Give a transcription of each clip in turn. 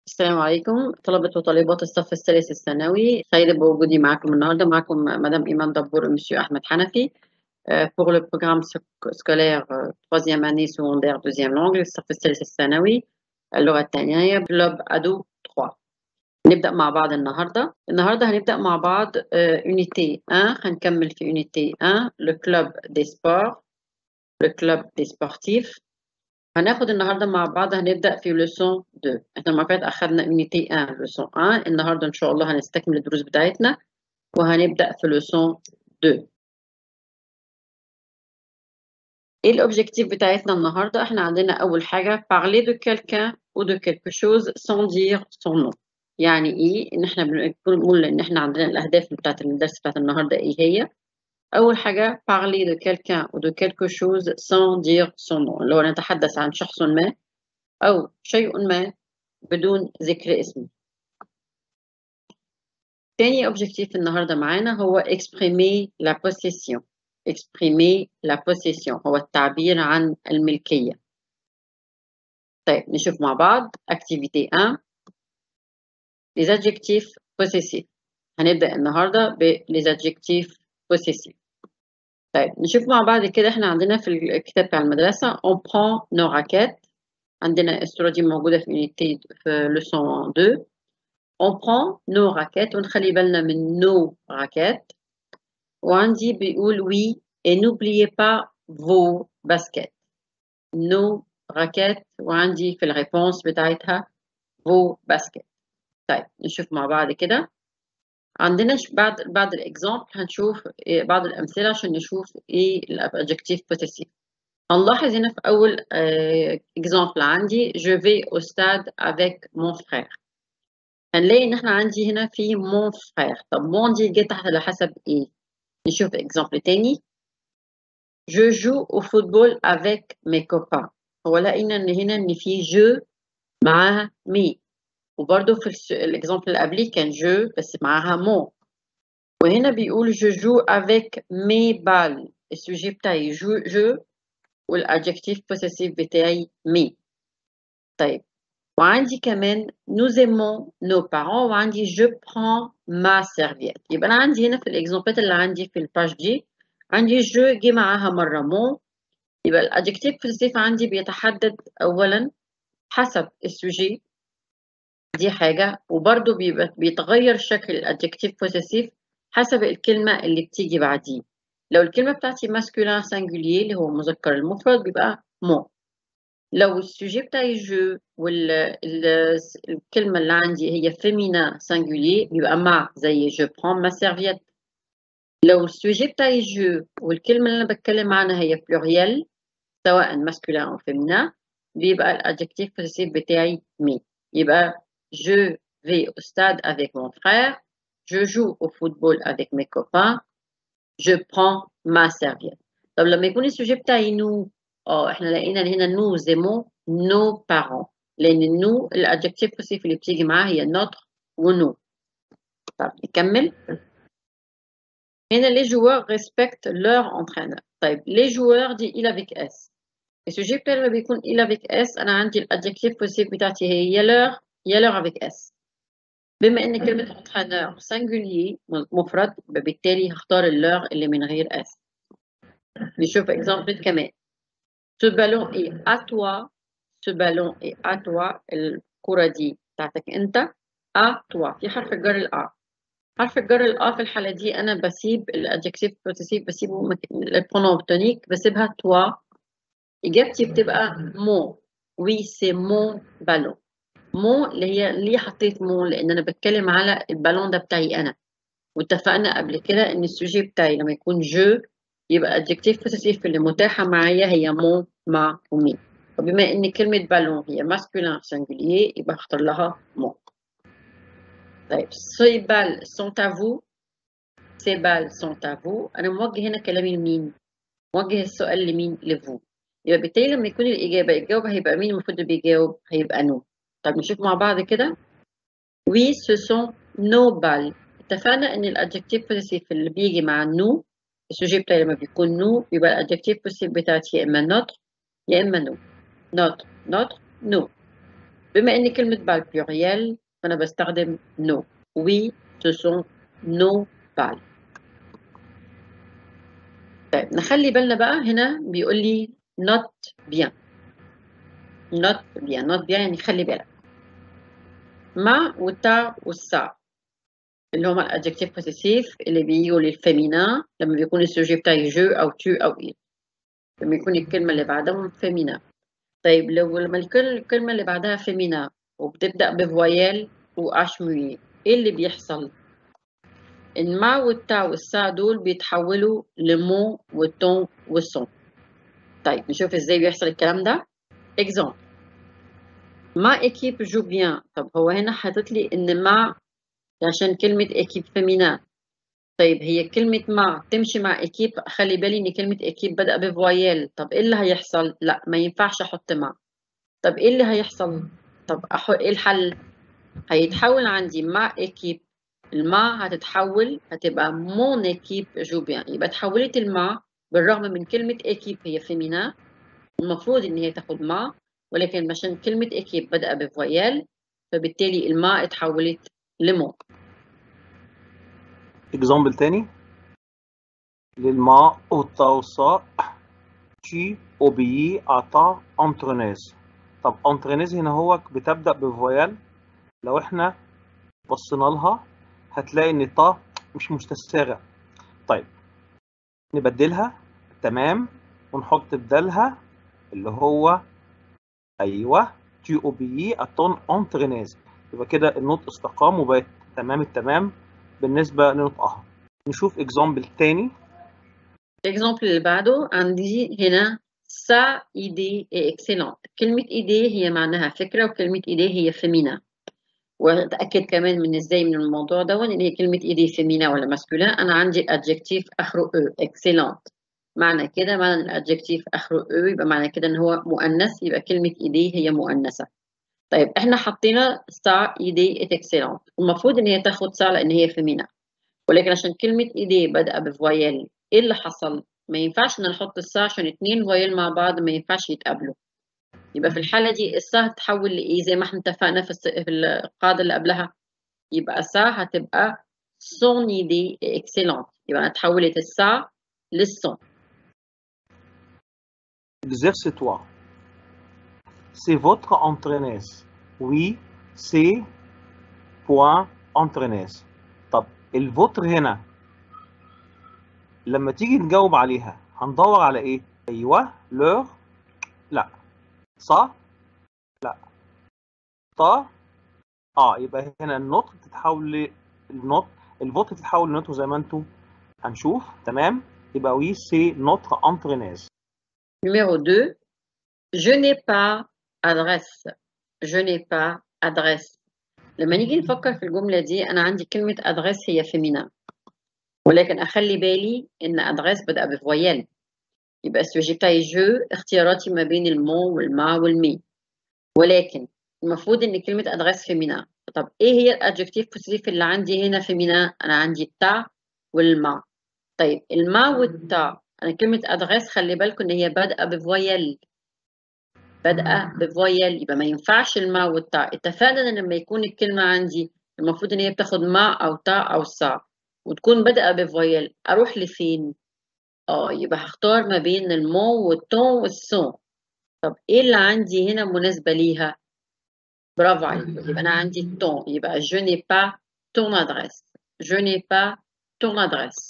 السلام عليكم طلبة وطالبات الصف الثالث الثانوي سعيدة بوجودي معكم النهاردة معكم مدام إيمان دبور ومسيو أحمد حنفي euh, pour le programme sc- scolaire euh, troisième année secondaire deuxième langue الصف الثالث الثانوي اللغة الثانية كلوب أدو 3 نبدأ مع بعض النهاردة النهاردة هنبدأ مع بعض unité 1 هنكمل في unité 1 le club des sports le club des sportifs هناخد النهارده مع بعض هنبدأ في لسون 2 احنا المرة اللي فاتت أخدنا unité 1 لسون 1 النهارده إن شاء الله هنستكمل الدروس بتاعتنا وهنبدأ في لسون 2 ايه الأوبجيكتيف بتاعتنا النهارده احنا عندنا أول حاجة parler de quelqu'un ou de quelque chose sans dire son nom يعني ايه ان احنا بنقول ان احنا عندنا الأهداف بتاعت الدرس بتاعت النهارده ايه هي أول حاجة parler de quelqu'un ou de quelque chose sans dire son nom اللي هو نتحدث عن شخص ما أو شيء ما بدون ذكر اسمه تاني objectif النهاردة معانا هو exprimer la possession exprimer la possession هو التعبير عن الملكية طيب نشوف مع بعض activité 1 les adjectifs possessifs هنبدأ النهاردة ب les adjectifs possessifs طيب نشوف مع بعض كده احنا عندنا في الكتاب بتاع المدرسة on prend nos raquettes عندنا الصورة دي موجودة في unité في leçon 2 on prend nos raquettes ونخلي بالنا من nos raquettes وعندي بيقول oui et n'oubliez pas vos baskets nos raquettes وعندي في الريبونس بتاعتها vos baskets طيب نشوف مع بعض كده عندنا بعد بعد الاكزامبل هنشوف بعض الامثله عشان نشوف ايه الادجكتيف بوسيسيف هنلاحظ هنا في اول اكزامبل عندي je vais au stade avec mon frère هنلاقي ان احنا عندي هنا في mon frère طب mon دي جت تحت على حسب ايه نشوف اكزامبل تاني je joue au football avec mes copains هو لقينا ان هنا ان في je معاها me وبرده في الاكزامبل اللي قبليه كان جو بس معاها مو وهنا بيقول جو جو افيك مي بال السوجي بتاعي جو جو والادجكتيف بوسيسيف بتاعي مي طيب وعندي كمان nous aimons nos parents وعندي je prends ma serviette يبقى انا عندي هنا في الاكزامبلات اللي عندي في الباج دي عندي جو جه معاها مره مو يبقى الادجكتيف بوسيسيف عندي بيتحدد اولا حسب السوجي دي حاجة وبرضه بيبقى بيتغير شكل الادجكتيف بوسيسيف حسب الكلمة اللي بتيجي بعديه لو الكلمة بتاعتي ماسكولين سانجولير اللي هو مذكر المفرد بيبقى مو لو السوجي بتاعي جو والكلمة اللي عندي هي فيمينا سانجولير بيبقى مع زي جو برون ما سيرفيت لو السوجي بتاعي جو والكلمة اللي أنا بتكلم عنها هي بلوريال سواء ماسكولين أو فيمينا بيبقى الادجكتيف بوسيسيف بتاعي مي يبقى Je vais au stade avec mon frère. Je joue au football avec mes copains. Je prends ma serviette. طب لما يكون السوجي بتاعي نو اه احنا لقينا هنا نو زيمو نو بارون لان النو الادجكتيف بوسيف اللي بتيجي معاه هي نوتر ونو طب نكمل هنا les joueurs respectent leur entraîneur طيب les joueurs دي il avec s السوجي بتاعي لما بيكون il avec s انا عندي الادجكتيف بوسيف بتاعتي هي leur يا leur avec S بما ان كلمة entraîneur singulier مفرد فبالتالي هختار اللور اللي من غير S نشوف اكزامبل كمان ce ballon est à toi ce ballon est à toi الكرة دي بتاعتك انت à toi في حرف الجر الأ حرف الجر الأ في الحالة دي أنا بسيب الأدجكتيف بوسيسيف بسيبه البرونوم تونيك بسيبها toi إجابتي بتبقى mon oui c'est mon ballon مو اللي هي ليه حطيت مو لان انا بتكلم على البالون ده بتاعي انا واتفقنا قبل كده ان السوجي بتاعي لما يكون جو يبقى adjective possessive اللي متاحه معايا هي مو مع ومي وبما ان كلمه بالون هي masculin singulier يبقى اختار لها مو طيب ces balles sont à vous ces balles sont à vous انا موجه هنا كلامي لمين موجه السؤال لمين لفو يبقى بالتالي لما يكون الاجابه الجواب هيبقى مين المفروض بيجاوب هيبقى نو طيب نشوف مع بعض كده oui ce sont nos balles اتفقنا ان الادجكتيف بوسيسيف اللي بيجي مع نو السوجي بتاعي لما بيكون نو يبقى الادجكتيف بوسيسيف بتاعتي يا اما نوتر يا اما نو نوتر نوتر نو بما إن كلمة بال بلوريال فأنا بستخدم نو وي ce sont nos balles طيب نخلي بالنا بقى هنا بيقول لي not bien not bien not bien يعني خلي بالك ما والتا والسا اللي هما الادجكتيف بوسيسيف اللي بيجوا للفيمينا لما بيكون السوجي بتاعي جو او تو او إل لما يكون الكلمة اللي بعدها فيمينا طيب لو لما الكلمة اللي بعدها فيمينا وبتبدأ بفويال واش موي ايه اللي بيحصل؟ المع والتا والسا دول بيتحولوا لمو والتون والصون طيب نشوف ازاي بيحصل الكلام ده اكزامبل ما ايكيب جو بيان طب هو هنا حاطط لي ان مع عشان كلمة ايكيب فيمينا طيب هي كلمة مع تمشي مع ايكيب خلي بالي ان كلمة ايكيب بدأ بفويال طب ايه اللي هيحصل؟ لا ما ينفعش احط مع طب ايه اللي هيحصل؟ طب أحو... ايه الحل؟ هيتحول عندي مع ايكيب المع هتتحول هتبقى مون ايكيب جو بيان يبقى اتحولت المع بالرغم من كلمة ايكيب هي فيمينا المفروض ان هي تاخد مع ولكن عشان كلمة ايكيب بدأ بفويال فبالتالي الماء اتحولت لمون اكزامبل تاني للماء والطاوسة تي اوبيي اتا انترونيز طب انترونيز هنا هو بتبدأ بفويال لو احنا بصينا لها هتلاقي ان طا مش مستساغة طيب نبدلها تمام ونحط بدالها اللي هو ايوه tu obéis à ton entraîneuse يبقى كده النطق استقام وبقت تمام التمام بالنسبه لنطقها نشوف اكزامبل تاني الاكزامبل اللي بعده عندي هنا sa idée est excellente كلمة idée هي معناها فكرة وكلمة idée هي فيمينا واتأكد كمان من ازاي من الموضوع ده ان هي كلمة idée فيمينا ولا ماسكولين انا عندي الادجكتيف اخره او excellent معنى كده معنى الادجكتيف اخره او يبقى معنى كده ان هو مؤنث يبقى كلمة ايديه هي مؤنثة طيب احنا حطينا سا ايدي ات اكسلنت المفروض ان هي تاخد سا لان هي فيمينا ولكن عشان كلمة ايدي بادئة بفويل ايه اللي حصل؟ ما ينفعش ان نحط السا عشان اتنين فويل مع بعض ما ينفعش يتقابلوا يبقى في الحالة دي السا هتتحول لإيه زي ما احنا اتفقنا في, في القاعدة اللي قبلها يبقى سا هتبقى سون ايدي اكسلنت يبقى اتحولت السا للسون Exerce-toi. C'est votre entraîneuse. Oui, c'est point entraîneuse. طب الفوتر هنا لما تيجي نجاوب عليها هندور على ايه؟ ايوه لور لا صح؟ لا طا اه يبقى هنا النطق تتحول للنطق الفوتر تتحول لنطق زي ما انتم هنشوف تمام؟ يبقى oui c'est notre entraîneuse. Numéro 2, je n'ai pas adresse. Je n'ai pas adresse. لما نيجي نفكر في الجملة دي أنا عندي كلمة أدرس هي فيمينا ولكن أخلي بالي إن أدرس بدأ بفويال يبقى السوجي بتاعي جو اختياراتي ما بين المون والما والمي ولكن المفروض إن كلمة أدرس فيمينا طب إيه هي الأدجكتيف بوزيتيف اللي عندي هنا فيمينا أنا عندي التا والما طيب الما والتا أنا كلمة أدرس خلي بالكم إن هي بادئة بفويل بادئة بفويل يبقى ما ينفعش الماء والتاء اتفقنا إن لما يكون الكلمة عندي المفروض إن هي بتاخد ماء أو تاء أو سا وتكون بادئة بفويل أروح لفين؟ آه يبقى هختار ما بين المو والتون والسون طب إيه اللي عندي هنا مناسبة ليها؟ برافو عليك يبقى أنا عندي التون يبقى je n'ai pas ton adresse je n'ai pas ton adresse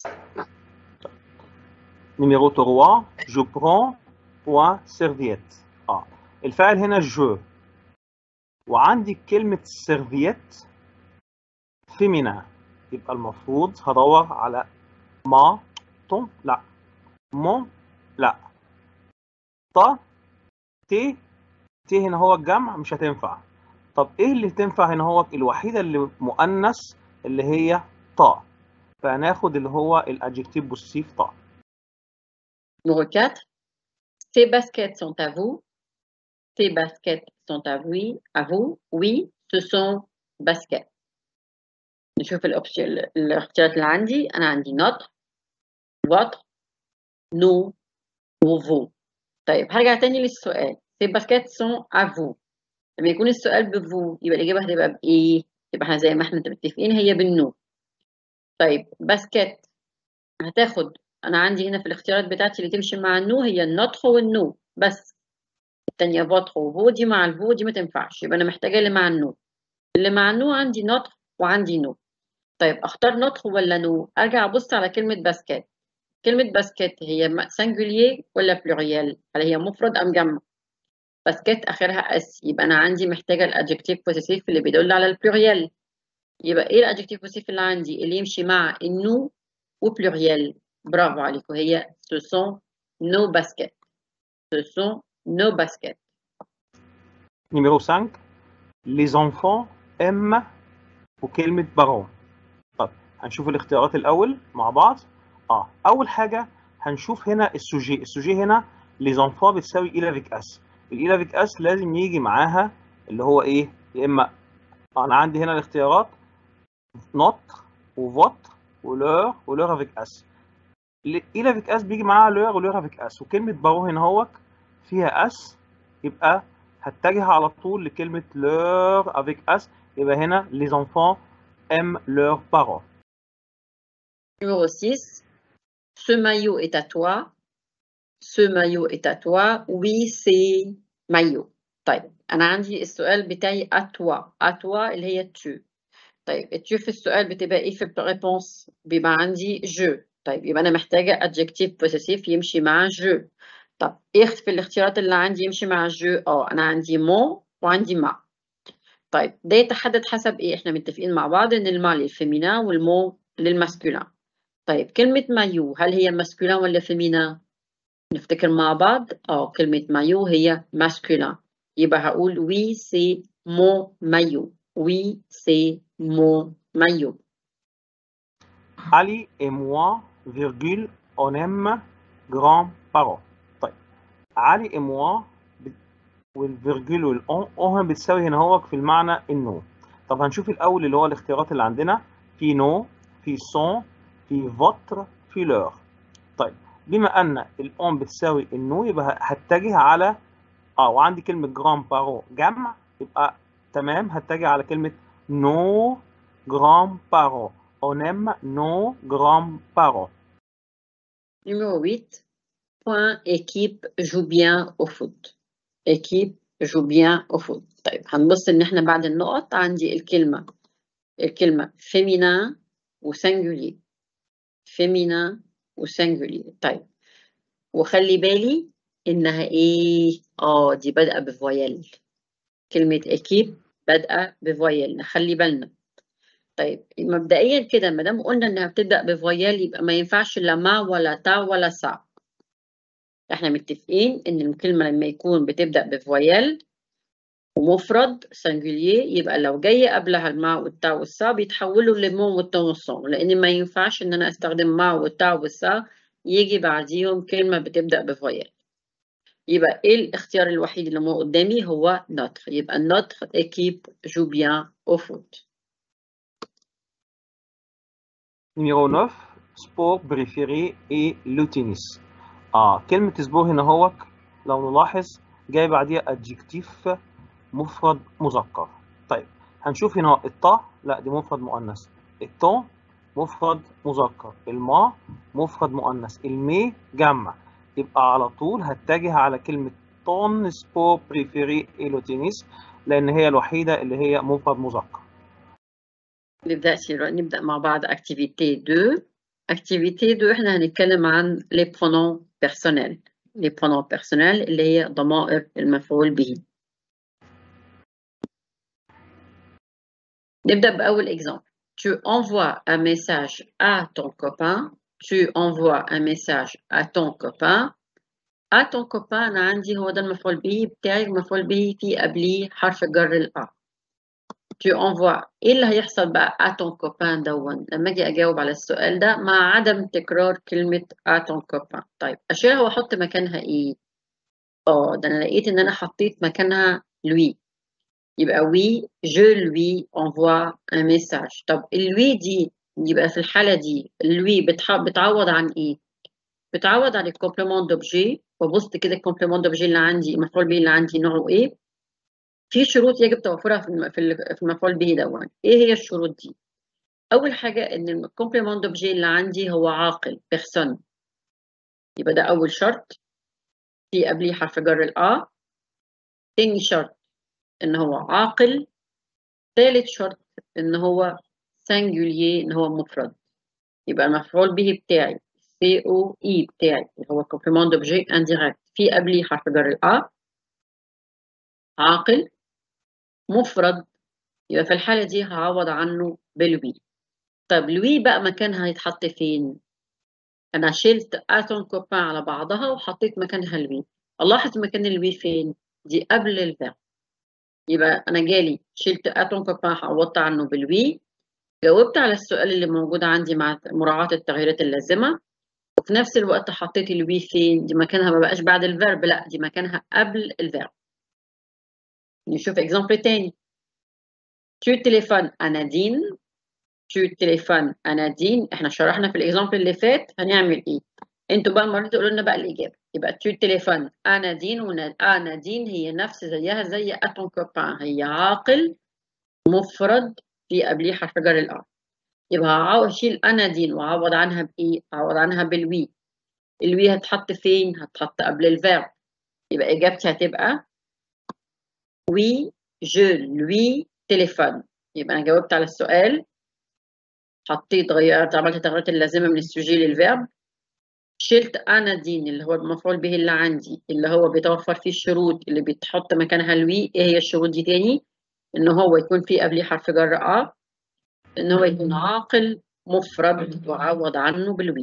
Numéro 3, je prends point serviette. اه الفاعل هنا جو وعندي كلمة سيرفيت فيمينا يبقى المفروض هدور على ما تون لا مون لا طا تي تي هنا هو الجمع مش هتنفع طب ايه اللي تنفع هنا هو الوحيدة اللي مؤنث اللي هي طا فهناخد اللي هو الادجكتيف بوسيف طا Numéro 4. Ces baskets sont à vous. Ces baskets sont à vous. À vous. Oui, ce sont baskets. نشوف الأوبشن الاختيارات اللي عندي أنا عندي notre votre nous ou vous طيب هرجع تاني للسؤال ces baskets sont à vous لما يكون السؤال بفو يبقى الإجابة هتبقى بإيه؟ يبقى احنا زي ما احنا متفقين هي بالنو طيب باسكت هتاخد أنا عندي هنا في الاختيارات بتاعتي اللي تمشي مع النو هي النوتخ والنو بس التانية فوتخ وفو دي مع الفو دي ما تنفعش يبقى أنا محتاجة اللي مع النو اللي مع النو عندي نوتخ وعندي نو طيب اختار نوتخ ولا نو ارجع ابص على كلمة باسكت كلمة باسكت هي سنجولير ولا بلوريال هل هي مفرد ام جمع باسكت اخرها اس يبقى انا عندي محتاجة الادجكتيف بوزيتيف اللي بيدل على البلوريال يبقى ايه الادجكتيف بوزيتيف اللي عندي اللي يمشي مع النو وبلوريال برافو عليكم هي ce sont nos baskets ce sont nos baskets Numéro 5 les enfants aiment وكلمة بارون طب هنشوف الاختيارات الأول مع بعض اه أول حاجة هنشوف هنا السوجي السوجي هنا les enfants بتساوي إلى فيك أس الإلى فيك أس لازم يجي معاها اللي هو إيه يا إما أنا عندي هنا الاختيارات نوتر وفوتر ولور ولور افيك اس إلى فيك اس بيجي معاها لور ولور افيك اس وكلمة بارون هنا هوك فيها اس يبقى هتجه على طول لكلمة leur avec as يبقى هنا les enfants aiment leurs parents. Numéro 6. Ce maillot est à toi. Ce maillot est à toi. Oui, c'est maillot. طيب أنا عندي السؤال بتاعي à toi. à toi اللي هي tu. طيب tu في السؤال بتبقى إيه في الريبونس؟ بيبقى عندي je. طيب يبقى أنا محتاجة adjectif possessif يمشي مع je. طب ايه في الاختيارات اللي عندي يمشي مع الجو اه انا عندي مو وعندي ما طيب ده يتحدد حسب ايه احنا متفقين مع بعض ان الما للفيمينا والمو للماسكولين طيب كلمة مايو هل هي ماسكولين ولا فيمينا نفتكر مع بعض اه كلمة مايو هي ماسكولين يبقى هقول وي سي مو مايو وي سي مو مايو Ali et moi, virgule, on aime grands-parents. طيب علي et moi والفيرجول والأون أون بتساوي هنا هو في المعنى النو طب هنشوف الأول اللي هو الاختيارات اللي عندنا في نو في سون في فوتر في لور طيب بما أن الأون بتساوي النو يبقى هتجه على اه وعندي كلمة جرام بارو جمع يبقى تمام هتجه على كلمة نو جرام بارو on aime nos grands-parents. Numéro 8. Point équipe joue bien au foot. équipe joue bien au foot. طيب هنبص ان احنا بعد النقط عندي الكلمة الكلمة féminin وسنجولي féminin وسنجولي طيب وخلي بالي انها ايه اه دي بادئة بفويل كلمة اكيب بادئة بفويل نخلي بالنا طيب مبدئيا كده ما دام قلنا انها بتبدأ بفويل يبقى ما ينفعش لا ما ولا تا ولا سا احنا متفقين ان الكلمة لما يكون بتبدأ بفويل ومفرد سنجولير يبقى لو جاي قبلها المع والتا والسا بيتحولوا لمو والتا والصون لان ما ينفعش ان انا استخدم مع والتا والسا يجي بعديهم كلمة بتبدأ بفويل يبقى ايه الاختيار الوحيد اللي مو قدامي هو نوتر يبقى نوتر équipe joue bien au foot Numéro 9 sport préféré est le tennis. اه كلمة سبور هنا هو لو نلاحظ جاي بعديها adjectif مفرد مذكر. طيب هنشوف هنا الطا لا دي مفرد مؤنث. الطون مفرد مذكر. الما مفرد مؤنث. المي جمع. يبقى على طول هتجه على كلمة طون سبور بريفيري اي لو تنس لأن هي الوحيدة اللي هي مفرد مذكر. نبدأ نبدأ مع بعض activité 2 activité 2 احنا هنتكلم عن les pronoms personnels les pronoms personnels اللي هي ضمائر المفعول به نبدأ بأول exemple tu envoies un message à ton copain tu envoies un message à ton copain à ton copain أنا عندي هو ده المفعول به بتاعي المفعول به في قبليه حرف جر الأ tu envoies ايه اللي هيحصل بقى à ton copain دون لما اجي اجاوب على السؤال ده مع عدم تكرار كلمة à ton copain طيب اشيلها واحط مكانها ايه اه ده انا لقيت ان انا حطيت مكانها lui يبقى oui je lui envoie un message طب lui دي يبقى في الحالة دي lui بتح... بتعوض عن ايه بتعوض عن الكومبلمون دوبجي وبص كده الكومبلمون دوبجي اللي عندي المفعول به اللي عندي نوعه ايه في شروط يجب توفرها في الم- في ال- في المفعول به دون ايه هي الشروط دي اول حاجه ان الكومبليمون دوبجي اللي عندي هو عاقل بيرسون يبقى ده اول شرط في قبليه حرف جر الآ تاني شرط ان هو عاقل ثالث شرط ان هو singulier ان هو مفرد يبقى المفعول به بتاعي سي او اي بتاعي اللي هو كومبليمون دوبجي انديركت في قبليه حرف جر الآ عاقل مفرد يبقى في الحالة دي هعوض عنه بلوي طب لوي بقى مكانها هيتحط فين؟ أنا شلت أتون كوبان على بعضها وحطيت مكانها لوي ألاحظ مكان اللوي فين؟ دي قبل الفعل يبقى أنا جالي شلت أتون كوبان عوضت عنه بلوي جاوبت على السؤال اللي موجود عندي مع مراعاة التغييرات اللازمة وفي نفس الوقت حطيت الوي فين؟ دي مكانها ما بقاش بعد الفيرب لا دي مكانها قبل الفيرب نشوف اكزامبل تاني tu téléphones à Nadine tu téléphones à Nadine احنا شرحنا في الاكزامبل اللي فات هنعمل ايه انتوا بقى المره دي تقولوا لنا بقى الاجابه يبقى tu téléphones à Nadine و à Nadine هي نفس زيها زي à ton copain هي عاقل مفرد في قبليه حرف جر الآ يبقى هعوض اشيل أنادين وأعوض عنها بإيه؟ أعوض عنها بالوي الوي هتحط فين؟ هتحط قبل الفيرب يبقى إجابتي هتبقى وي جو لوي تليفون يبقى أنا جاوبت على السؤال حطيت غيرت عملت التغييرات اللازمة من السوجي للفيرب شلت أنادين اللي هو المفعول به اللي عندي اللي هو بيتوفر فيه الشروط اللي بيتحط مكانها الوي إيه هي الشروط دي تاني؟ إن هو يكون فيه قبليه حرف جر أ إن هو يكون عاقل مفرد وعوض عنه بالوي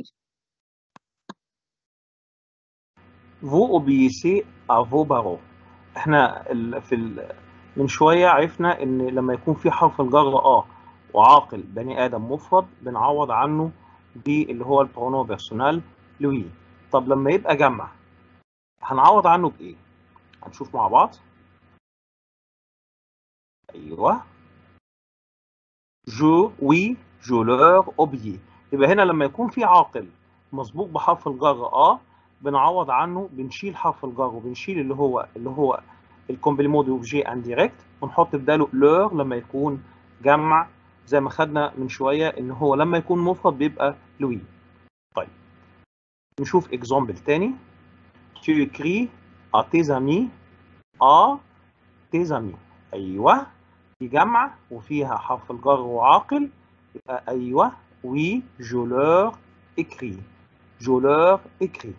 Vous obéissez à vos parents. احنا ال... في ال... من شوية عرفنا ان لما يكون في حرف الجر اه وعاقل بني ادم مفرد بنعوض عنه باللي هو البرونو بيرسونال لوي طب لما يبقى جمع هنعوض عنه بايه هنشوف مع بعض ايوه جو وي جو لور اوبيي يبقى هنا لما يكون في عاقل مسبوق بحرف الجر اه بنعوض عنه بنشيل حرف الجر وبنشيل اللي هو اللي هو الكومبليمون دوبجي انديركت ونحط بداله لور لما يكون جمع زي ما خدنا من شويه ان هو لما يكون مفرد بيبقى لوي طيب نشوف اكزامبل تاني tu écris à tes amis à tes amis ايوه في جمع وفيها حرف الجر وعاقل يبقى ايوه oui je leur écris je leur écris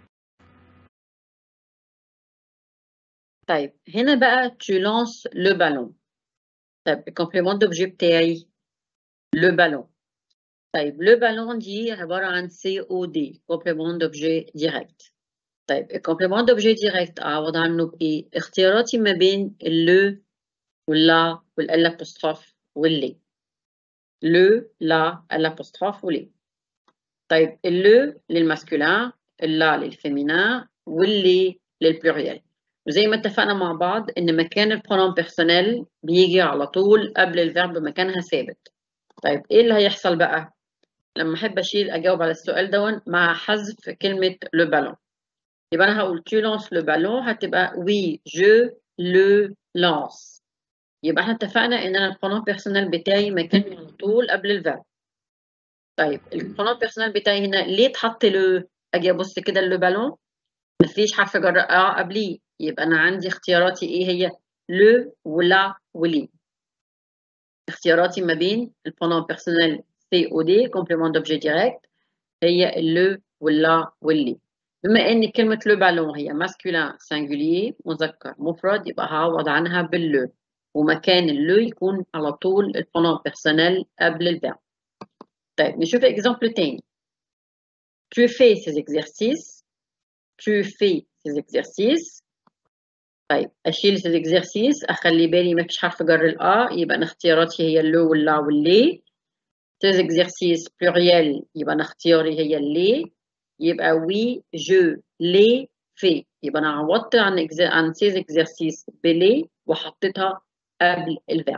طيب هنا بقى tu lances le ballon طيب الكومبليمون دوبجي بتاعي le ballon طيب le ballon دي عبارة عن سي او دي كومبليمون دوبجي ديريكت طيب الكومبليمون دوبجي ديريكت أعوض عنه بإيه؟ اختياراتي ما بين اللو واللا والال apostrophe واللي le la l'apostrophe واللي طيب اللو للماسكولين اللا للفيمينين واللي للبلوريال وزي ما اتفقنا مع بعض ان مكان البرونوم بيرسونيل بيجي على طول قبل الفيرب مكانها ثابت طيب ايه اللي هيحصل بقى لما احب اشيل اجاوب على السؤال دون مع حذف كلمه لو بالون يبقى انا هقول tu lances le ballon هتبقى oui je le lance يبقى احنا اتفقنا ان انا البرونوم بيرسونيل بتاعي مكانه على طول قبل الفيرب طيب البرونوم بيرسونيل بتاعي هنا ليه اتحط له اجي ابص كده لو بالون مفيش حرف جر اه قبليه يبقى انا عندي اختياراتي ايه هي لو ولا ولي اختياراتي ما بين البرونوم بيرسونيل سي او دي كومبليمون دوبجي ديريكت هي اللو ولا واللي بما ان كلمه لو بالون هي ماسكولين سانجولير مذكر مفرد يبقى هعوض عنها باللو ومكان اللو يكون على طول البرونوم بيرسونيل قبل الفيرب طيب نشوف اكزامبل تاني tu fais ces exercices tu fais ces exercices طيب اشيل ces exercices اخلي بالي ما فيش حرف جر الآ يبقى انا اختياراتي هي اللو واللا واللي ces exercices pluriel يبقى انا اختياري هي اللي يبقى oui je les fais يبقى انا عوضت عن exer... عن ces exercices بلي وحطيتها قبل الفعل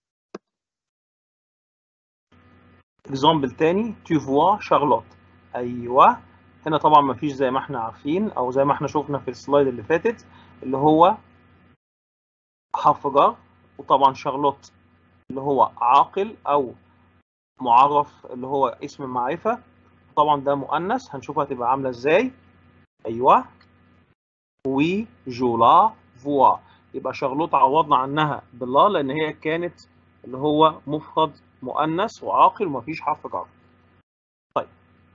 اكزامبل تاني tu vois Charlotte ايوه هنا طبعا ما فيش زي ما احنا عارفين او زي ما احنا شفنا في السلايد اللي فاتت اللي هو حرف جر وطبعا شارلوت اللي هو عاقل او معرف اللي هو اسم المعرفة طبعا ده مؤنث هنشوفها هتبقى عاملة ازاي ايوه وي جولا فوا يبقى شارلوت عوضنا عنها بالله لان هي كانت اللي هو مفرد مؤنث وعاقل ومفيش حرف جر طيب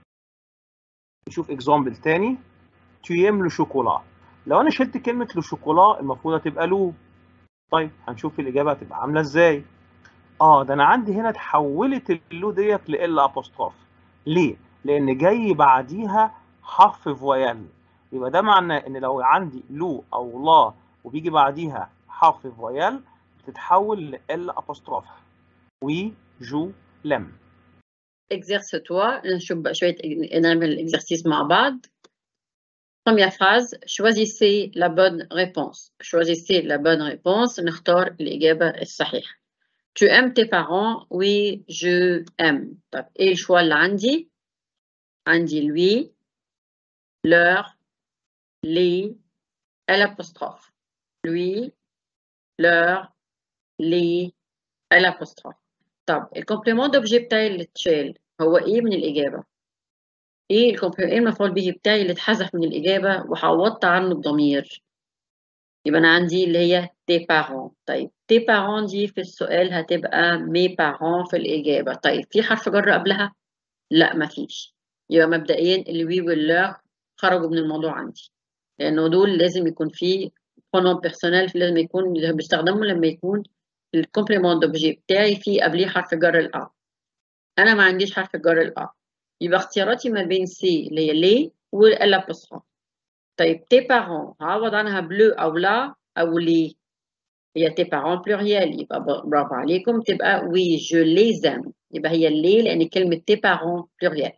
نشوف اكزامبل تاني تيم لو شوكولا لو انا شلت كلمه لو شوكولا المفروض هتبقى لو طيب هنشوف الاجابه هتبقى عامله ازاي اه ده انا عندي هنا اتحولت اللو ديت لال ابوستروف ليه لان جاي بعديها حرف فويال يبقى ده معناه ان لو عندي لو او لا وبيجي بعديها حرف فويال بتتحول لال ابوستروف وي جو لم exerce-toi نشوف بقى شوية نعمل الإكزرسيس مع بعض Première phrase, choisissez la bonne réponse. Choisissez la bonne réponse. نختار الإجابة الصحيحة. Tu aimes tes parents? Oui, je aime. طب إيه الشوا اللي عندي؟ عندي lui, leur, les, l'apostrophe. Lui, leur, les, l'apostrophe. طب الكومبليمون دوبجي بتاعي اللي اتشال هو ايه من الاجابه ايه الكومبليمون ايه المفعول به بتاعي اللي اتحذف من الاجابه وعوضت عنه بضمير يبقى انا عندي اللي هي تي بارون طيب تي بارون دي في السؤال هتبقى مي بارون في الاجابه طيب في حرف جر قبلها لا مفيش يبقى مبدئيا الوي واللور خرجوا من الموضوع عندي لانه دول لازم يكون في برونون بيرسونيل لازم يكون بيستخدموا لما يكون الكومبليمون دوبجي بتاعي فيه قبليه حرف جر الأ أنا ما عنديش حرف جر الأ يبقى اختياراتي ما بين سي اللي هي لي والأبوستروف طيب تي بارون هعوض عنها بلو أو لا أو لي هي تي بارون بلوريال يبقى برافو عليكم تبقى وي جو ليزام يبقى هي لي لأن كلمة تي بارون بلوريال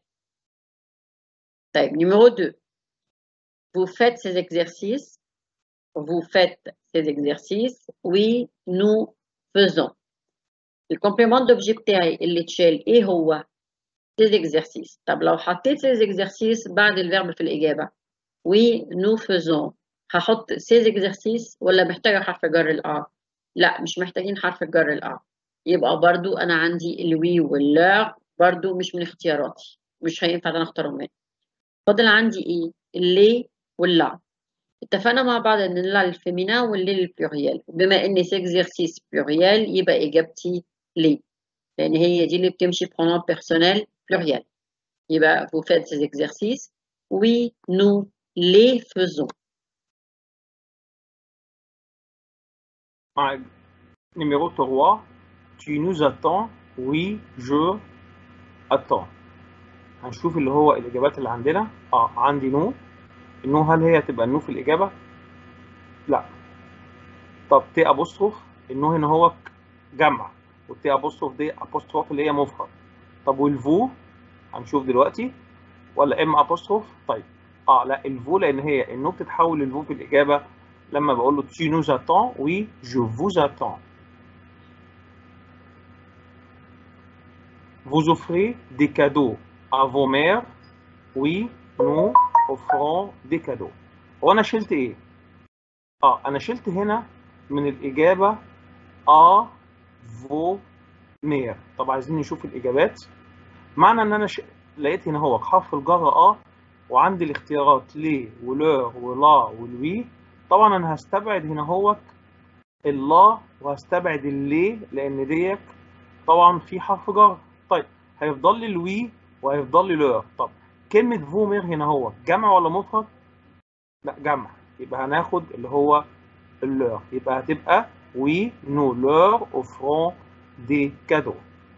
طيب نيميرو 2 Vous faites ces exercices Vous faites ces exercices Oui, nous faisons. الكومبليمون دوبجي بتاعي اللي اتشال ايه هو؟ ces exercices. طب لو حطيت ces exercices بعد الفيرب في الإجابة oui nous faisons هحط ces exercices ولا محتاجة حرف جر الآ؟ لا مش محتاجين حرف جر الآ يبقى برضو أنا عندي الوي واللار برضو مش من اختياراتي مش هينفع أنا أختارهم منه فاضل عندي إيه؟ اللي واللا اتفقنا مع بعض ان لا الفيمينا واللي البلوريال بما ان سي اكزرسيس بلوريال يبقى اجابتي لي لان هي دي اللي بتمشي برونون بيرسونيل بلوريال يبقى vous faites ces exercices oui nous les faisons numéro 3 tu nous attends oui je attends هنشوف اللي هو الاجابات اللي عندنا اه عندي نو النو هل هي هتبقى النو في الإجابة؟ لا طب تي أبوستروف النو هنا هو جمع والتي أبوستروف دي أبوستروف اللي هي مفرد طب والفو هنشوف دلوقتي ولا ام أبوستروف طيب اه لا الفو لأن هي النو بتتحول للفو في الإجابة لما بقول له tu nous attends oui je vous attends vous offrez des cadeaux à vos mères oui nous offrons des cadeaux هو انا شلت ايه اه انا شلت هنا من الاجابه ا فو مير طب عايزين نشوف الاجابات معنى ان انا ش... لقيت هنا هو حرف الجر ا وعندي الاختيارات لي ولور ولا والوي طبعا انا هستبعد هنا هو اللا وهستبعد اللي لان ديت طبعا في حرف جر طيب هيفضل لي الوي وهيفضل لي لور طب كلمة فومير هنا هو جمع ولا مفرد؟ لا جمع يبقى هناخد اللي هو اللور يبقى هتبقى oui nous leur offrons des cadeaux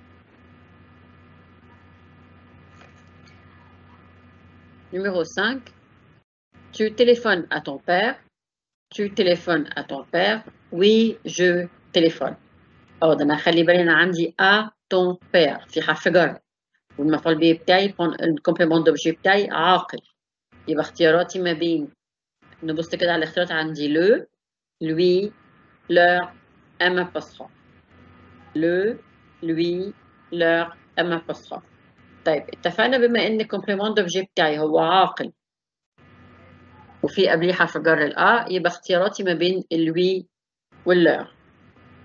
Numéro 5. Tu téléphones à ton père. Tu téléphones à ton père. Oui, je téléphone. أو ده أنا خلي بالي أنا عندي à ton père في حرف جر. والمفعول به بتاعي الكومبليمون دوبجي بتاعي عاقل يبقى اختياراتي ما بين نبص كده على الاختيارات عندي لو lui leur ام apostrophe le lui leur ام apostrophe طيب اتفقنا بما ان الكومبليمون دوبجي بتاعي هو عاقل وفي قبليه حرف جر الأ يبقى اختياراتي ما بين الوي واللور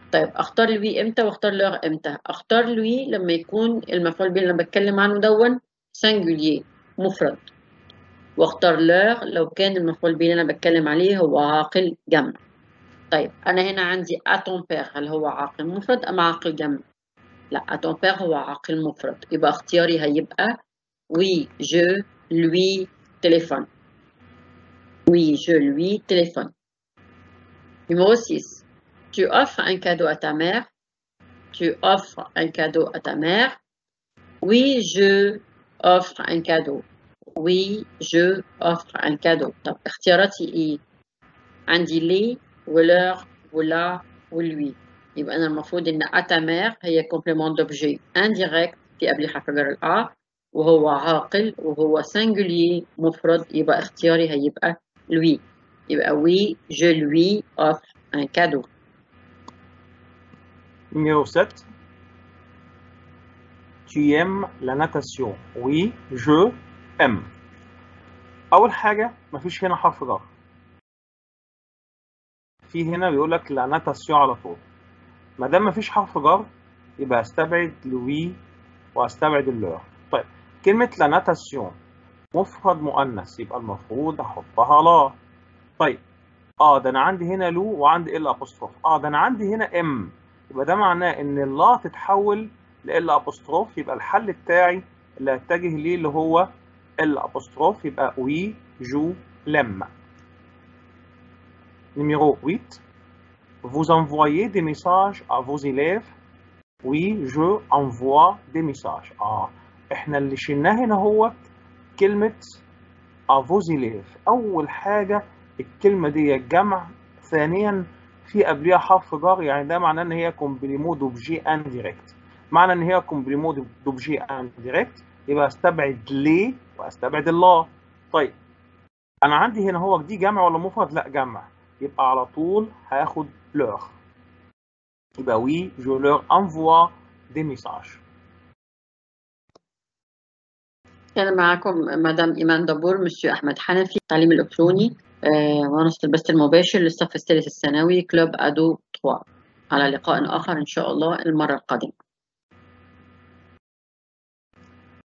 طيب اختار لوي امتى واختار لور امتى اختار لوي لما يكون المفعول به اللي انا بتكلم عنه دون سنجولير مفرد واختار لور لو كان المفعول به اللي انا بتكلم عليه هو عاقل جمع طيب انا هنا عندي اتون بير هل هو عاقل مفرد ام عاقل جمع لا اتون بير هو عاقل مفرد يبقى اختياري هيبقى وي جو لوي تليفون Oui, je lui téléphone. Numéro 6. Tu offres un cadeau à ta mère. Tu offres un cadeau à ta mère. Oui, je offre un cadeau. Oui, je offre un cadeau. طب اختياراتي ايه؟ عندي لي ولور ولا ولوي يبقى أنا المفروض إن à ta mère هي complément d'objet indirect في قبل حرف جر الأ وهو عاقل وهو singulier مفرد يبقى اختياري هيبقى lui. يبقى oui, je lui offre un cadeau. Numéro 7. Tu aimes la natation. Oui, je aime. أول حاجة مفيش هنا حرف جر. في هنا بيقول لك لا ناتاسيون على طول. ما دام مفيش حرف جر يبقى استبعد لوي واستبعد اللور. طيب كلمة لا ناتاسيون مفرد مؤنث يبقى المفروض احطها لا طيب اه ده انا عندي هنا لو وعندي ال ابوستروف اه ده انا عندي هنا ام يبقى ده معناه ان اللا تتحول ل ابوستروف يبقى الحل بتاعي اللي هتجه ليه اللي هو ال ابوستروف يبقى وي جو لم Numéro 8. Vous envoyez des messages à vos élèves. Oui, je envoie des messages. اه احنا اللي شلناه هنا هو كلمة افوزيليف أول حاجة الكلمة دي جمع ثانيا في قبلها حرف جر يعني ده معناه إن هي كومبليمو دوبجي انديركت معنى إن هي كومبليمو دوبجي انديركت يبقى استبعد ليه واستبعد الله طيب أنا عندي هنا هو دي جمع ولا مفرد؟ لا جمع يبقى على طول هاخد لور يبقى وي جو لور انفوا دي ميساج كان معاكم مدام إيمان دبور مسيو أحمد حنفي التعليم الإلكتروني آه ونص البث المباشر للصف الثالث الثانوي كلوب أدو 3 على لقاء آخر إن شاء الله المرة القادمة